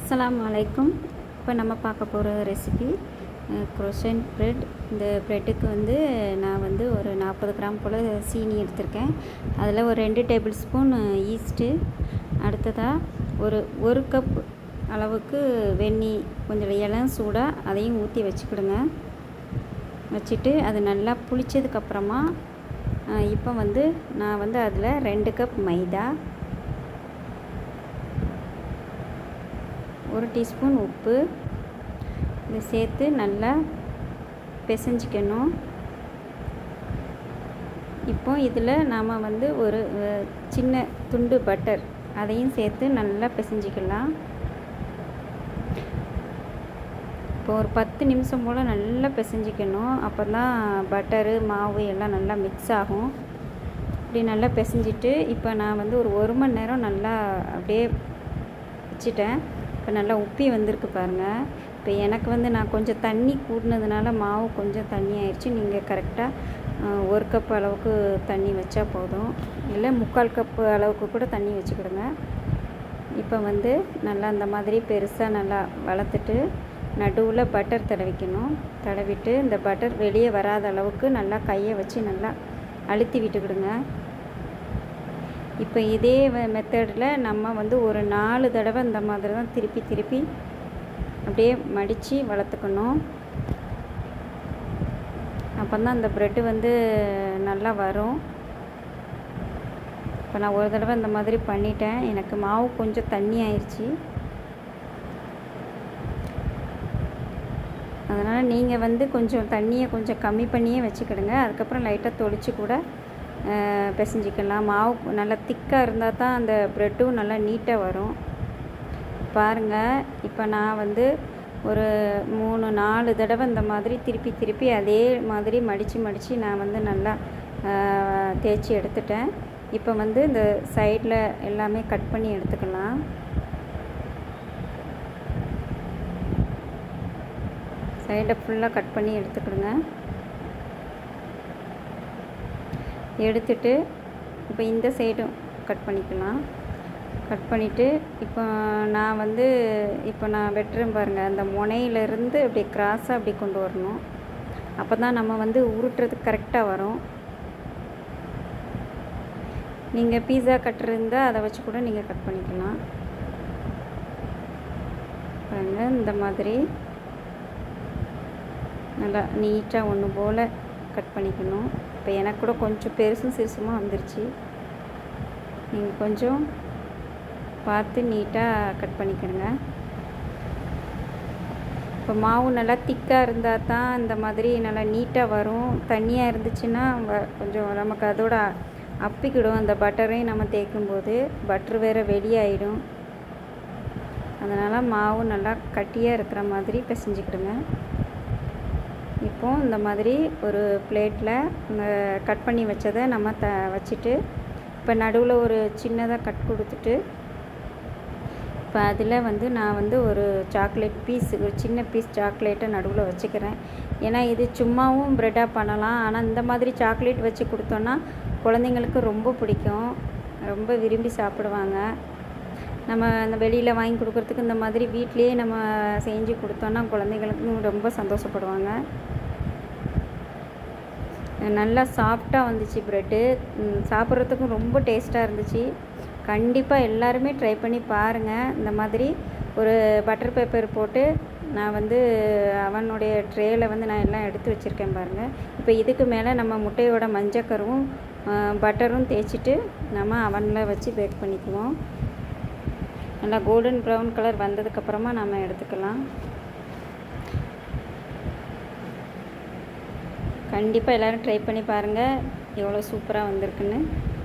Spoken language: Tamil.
அஸ்ஸலாமு அலைக்கும் இப்போ நம்ம பார்க்க போகிற ரெசிபி க்ரோஷன் ப்ரெட் இந்த ப்ரெட்டுக்கு வந்து நான் வந்து ஒரு நாற்பது கிராம் போல் சீனி எடுத்திருக்கேன் அதில் ஒரு ரெண்டு டேபிள் ஸ்பூன் ஈஸ்ட்டு அடுத்ததாக ஒரு ஒரு கப் அளவுக்கு வெந்நீர் கொஞ்சம் இளம் சூடாக அதையும் ஊற்றி வச்சுக்கிடுங்க வச்சுட்டு அது நல்லா புளிச்சதுக்கப்புறமா இப்போ வந்து நான் வந்து அதில் ரெண்டு கப் மைதா ஒரு டீஸ்பூன் உப்பு இதை சேர்த்து நல்லா பிசைஞ்சிக்கணும் இப்போ இதில் நாம் வந்து ஒரு சின்ன துண்டு பட்டர் அதையும் சேர்த்து நல்லா பிசைஞ்சிக்கலாம் இப்போ ஒரு பத்து நிமிஷம் போல் நல்லா பிசைஞ்சிக்கணும் அப்போ தான் பட்டரு மாவு எல்லாம் நல்லா மிக்ஸ் ஆகும் இப்படி நல்லா பிசைஞ்சிட்டு இப்போ நான் வந்து ஒரு ஒரு மணி நேரம் நல்லா அப்படியே வச்சுட்டேன் இப்போ நல்லா உப்பி வந்திருக்கு பாருங்கள் இப்போ எனக்கு வந்து நான் கொஞ்சம் தண்ணி கூட்டினதுனால மாவு கொஞ்சம் தண்ணி ஆயிடுச்சு நீங்கள் கரெக்டாக ஒரு கப் அளவுக்கு தண்ணி வச்சா போதும் இல்லை முக்கால் கப்பு அளவுக்கு கூட தண்ணி வச்சுக்கிடுங்க இப்போ வந்து நல்லா அந்த மாதிரி பெருசாக நல்லா வளர்த்துட்டு நடுவில் பட்டர் தடவிக்கணும் தடவிட்டு இந்த பட்டர் வெளியே வராத அளவுக்கு நல்லா கையை வச்சு நல்லா அழுத்தி விட்டுக்கிடுங்க இப்போ இதே மெத்தடில் நம்ம வந்து ஒரு நாலு தடவை இந்த மாதிரி தான் திருப்பி திருப்பி அப்படியே மடித்து வளர்த்துக்கணும் அப்போ தான் அந்த ப்ரெட்டு வந்து நல்லா வரும் இப்போ நான் ஒரு தடவை இந்த மாதிரி பண்ணிட்டேன் எனக்கு மாவு கொஞ்சம் தண்ணி ஆயிடுச்சு அதனால் நீங்கள் வந்து கொஞ்சம் தண்ணியை கொஞ்சம் கம்மி பண்ணியே வச்சுக்கிடுங்க அதுக்கப்புறம் லைட்டாக தொளிச்சு கூட பிசைஞ்சிக்கலாம் மாவு நல்லா திக்காக இருந்தால் தான் அந்த ப்ரெட்டும் நல்லா நீட்டாக வரும் பாருங்கள் இப்போ நான் வந்து ஒரு மூணு நாலு தடவை இந்த மாதிரி திருப்பி திருப்பி அதே மாதிரி மடித்து மடித்து நான் வந்து நல்லா தேய்ச்சி எடுத்துட்டேன் இப்போ வந்து இந்த சைடில் எல்லாமே கட் பண்ணி எடுத்துக்கலாம் சைடை ஃபுல்லாக கட் பண்ணி எடுத்துக்கிடுங்க எடுத்துட்டு இப்போ இந்த சைடும் கட் பண்ணிக்கலாம் கட் பண்ணிவிட்டு இப்போ நான் வந்து இப்போ நான் வெட்டுறேன் பாருங்கள் அந்த முனையிலேருந்து அப்படி கிராஸாக அப்படி கொண்டு வரணும் அப்போ தான் நம்ம வந்து உருட்டுறதுக்கு கரெக்டாக வரும் நீங்கள் பீஸா கட்டர் இருந்தால் அதை வச்சு கூட நீங்கள் கட் பண்ணிக்கலாம் பாருங்கள் இந்த மாதிரி நல்லா நீட்டாக ஒன்று போல் கட் பண்ணிக்கணும் இப்போ எனக்கு கூட கொஞ்சம் பெருசும் சிறுசுமாக வந்துருச்சு நீங்கள் கொஞ்சம் பார்த்து நீட்டாக கட் பண்ணிக்கணுங்க இப்போ மாவு நல்லா திக்காக இருந்தால் தான் இந்த மாதிரி நல்லா நீட்டாக வரும் தண்ணியாக இருந்துச்சுன்னா கொஞ்சம் நமக்கு அதோட அப்பிக்கிடும் அந்த பட்டரையும் நம்ம தேய்க்கும்போது பட்ரு வேறு வெளியாயிடும் அதனால் மாவு நல்லா கட்டியாக இருக்கிற மாதிரி பிசைஞ்சிக்கிடுங்க இப்போது இந்த மாதிரி ஒரு பிளேட்டில் இந்த கட் பண்ணி வச்சதை நம்ம த வச்சுட்டு இப்போ நடுவில் ஒரு சின்னதாக கட் கொடுத்துட்டு இப்போ அதில் வந்து நான் வந்து ஒரு சாக்லேட் பீஸ் ஒரு சின்ன பீஸ் சாக்லேட்டை நடுவில் வச்சுக்கிறேன் ஏன்னா இது சும்மாவும் ப்ரெட்டாக பண்ணலாம் ஆனால் இந்த மாதிரி சாக்லேட் வச்சு கொடுத்தோன்னா குழந்தைங்களுக்கு ரொம்ப பிடிக்கும் ரொம்ப விரும்பி சாப்பிடுவாங்க நம்ம அந்த வெளியில் வாங்கி கொடுக்குறதுக்கு இந்த மாதிரி வீட்லேயே நம்ம செஞ்சு கொடுத்தோன்னா குழந்தைங்களுக்கும் ரொம்ப சந்தோஷப்படுவாங்க நல்லா சாஃப்டாக வந்துச்சு ப்ரெட்டு சாப்பிட்றதுக்கும் ரொம்ப டேஸ்ட்டாக இருந்துச்சு கண்டிப்பாக எல்லாருமே ட்ரை பண்ணி பாருங்கள் இந்த மாதிரி ஒரு பட்டர் பேப்பர் போட்டு நான் வந்து அவனுடைய ட்ரேயில் வந்து நான் எல்லாம் எடுத்து வச்சுருக்கேன் பாருங்கள் இப்போ இதுக்கு மேலே நம்ம முட்டையோட மஞ்சக்கருவும் பட்டரும் தேய்ச்சிட்டு நம்ம அவனில் வச்சு பேக் பண்ணிக்குவோம் நல்லா கோல்டன் ப்ரௌன் கலர் வந்ததுக்கப்புறமா நம்ம எடுத்துக்கலாம் கண்டிப்பாக எல்லோரும் ட்ரை பண்ணி பாருங்கள் எவ்வளோ சூப்பராக வந்திருக்குன்னு